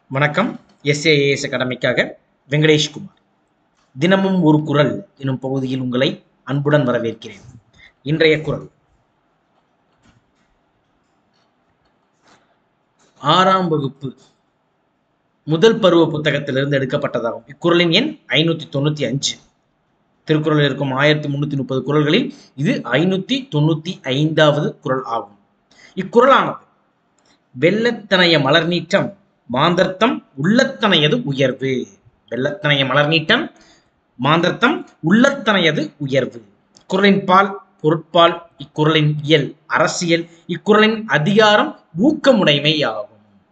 வணக்கம் எஸ்ஏஏஎஸ் அகாடமிக்காக வெங்கடேஷ் குமார் தினமும் ஒரு குரல் எனும் பகுதியில் உங்களை அன்புடன் வரவேற்கிறேன் இன்றைய குரல் ஆறாம் வகுப்பு முதல் பருவ புத்தகத்திலிருந்து எடுக்கப்பட்டதாகும் இக்குறளின் எண் ஐநூத்தி தொண்ணூத்தி அஞ்சு திருக்குறளில் இருக்கும் ஆயிரத்தி முன்னூத்தி முப்பது குறள்களில் இது ஐநூத்தி தொண்ணூத்தி ஐந்தாவது குறள் ஆகும் இக்குறளானது வெள்ளத்தனைய மலர் நீட்டம் மாந்தர்த்தம் உள்ளத்தனையது உயர்வு வெள்ளத்தனைய மலர் நீட்டம் மாந்தர்த்தம் உள்ளத்தனையது உயர்வு குறளின் பால் பொருட்பால் இக்குறளின் இயல் அரசியல் இக்குறளின் அதிகாரம் ஊக்கமுடைமை ஆகும்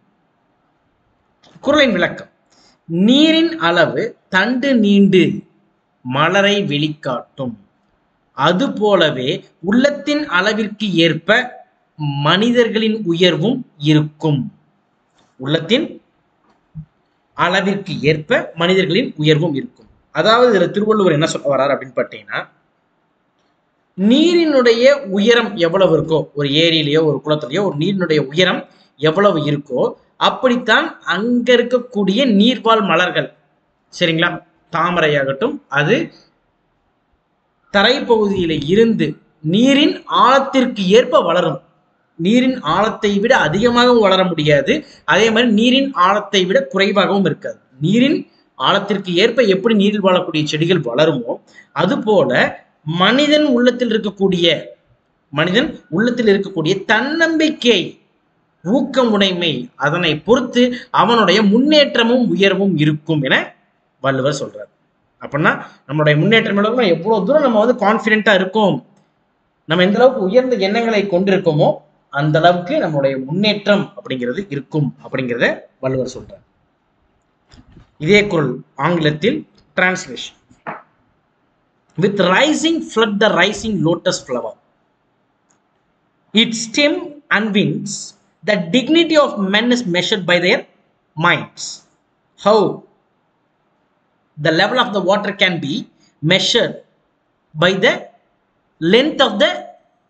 குறளின் விளக்கம் நீரின் அளவு தண்டு நீண்டு மலரை வெளிக்காட்டும் அதுபோலவே உள்ளத்தின் அளவிற்கு ஏற்ப மனிதர்களின் உயர்வும் இருக்கும் உள்ளத்தின் அளவிற்கு ஏற்ப மனிதர்களின் உயர்வும் இருக்கும் அதாவது இதுல திருவள்ளுவர் என்ன சொல்ல வர்றாரு அப்படின்னு பார்த்தீங்கன்னா நீரினுடைய உயரம் எவ்வளவு இருக்கோ ஒரு ஏரியிலேயோ ஒரு குளத்திலேயோ ஒரு நீரினுடைய உயரம் எவ்வளவு இருக்கோ அப்படித்தான் அங்க இருக்கக்கூடிய நீர்வாழ் மலர்கள் சரிங்களா தாமரையாகட்டும் அது தரைப்பகுதியில இருந்து நீரின் ஆழத்திற்கு ஏற்ப வளரும் நீரின் ஆழத்தை விட அதிகமாகவும் வளர முடியாது அதே மாதிரி நீரின் ஆழத்தை விட குறைவாகவும் இருக்காது நீரின் ஆழத்திற்கு ஏற்ப எப்படி நீரில் வாழக்கூடிய செடிகள் வளருமோ அதுபோல மனிதன் உள்ளத்தில் இருக்கக்கூடிய மனிதன் உள்ளத்தில் இருக்கக்கூடிய தன்னம்பிக்கை ஊக்கமுடைமை அதனை பொறுத்து அவனுடைய முன்னேற்றமும் உயர்வும் இருக்கும் என வள்ளுவர் சொல்றார் அப்படின்னா நம்மளுடைய முன்னேற்றம் எவ்வளவு எவ்வளவு தூரம் நம்ம வந்து கான்பிடென்ட்டா இருக்கோம் நம்ம எந்த அளவுக்கு உயர்ந்த எண்ணங்களை கொண்டிருக்கோமோ அந்த அளவுக்கு நம்மளுடைய முன்னேற்றம் அப்படிங்கிறது இருக்கும் அப்படிங்கிறத வள்ளுவர் சொல்றார் இதே குரல் ஆங்கிலத்தில் translation with rising flood the rising lotus flower it stem and wings the dignity of men is measured by their minds how the level of the water can be measured by the length of the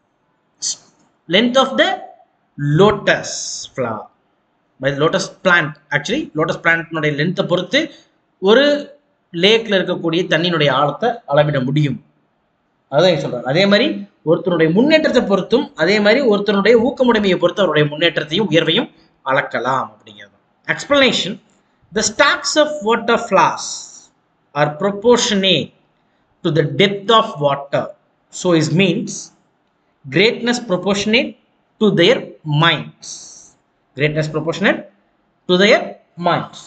length of the lotus flower by the lotus plant actually lotus plant னுடைய லென்த்தை பொறுத்து ஒரு லேக்ல இருக்கக்கூடிய தண்ணியினுடைய ஆழத்தை அளவிட முடியும் அதான் சொல்றாரு அதே மாதிரி ஒருத்தருடைய முன்னேற்றத்தை பொறுத்தும் அதே மாதிரி ஒருத்தருடைய ஊக்கமுடைமையை பொறுத்து அவருடைய முன்னேற்றத்தையும் உயர்வையும் அளக்கலாம் அப்படிங்கிறது explanation the stalks of water flowers are proportionate to the depth of water so is means greatness proportionate to their minds greatness proportionate to their minds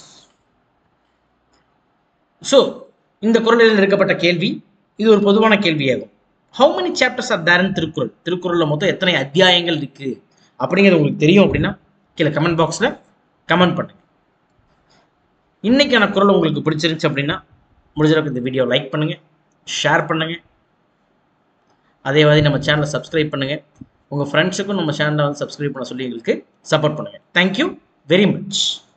so இந்த குரலில் இருக்கப்பட்ட கேள்வி இது ஒரு பொதுவான கேள்வியாகும் how many chapters are there Thirukkural திருக்குறளில் மொத்தம் எத்தனை அத்தியாயங்கள் இருக்கு அப்படிங்கிறது உங்களுக்கு தெரியும் அப்படின்னா கீழே கமெண்ட் பாக்ஸில் கமெண்ட் பண்ணுங்க இன்னைக்கான குரல் உங்களுக்கு பிடிச்சிருந்துச்சு அப்படின்னா முடிஞ்சளவுக்கு இந்த வீடியோ லைக் பண்ணுங்க ஷேர் பண்ணுங்க அதே மாதிரி நம்ம சேனலை சப்ஸ்கிரைப் பண்ணுங்க உங்கள் ஃப்ரெண்ட்ஸுக்கும் நம்ம சேனலை வந்து சப்ஸ்கிரைப் பண்ண சொல்லி எங்களுக்கு சப்போர்ட் பண்ணுங்க தேங்க்யூ வெரி மச்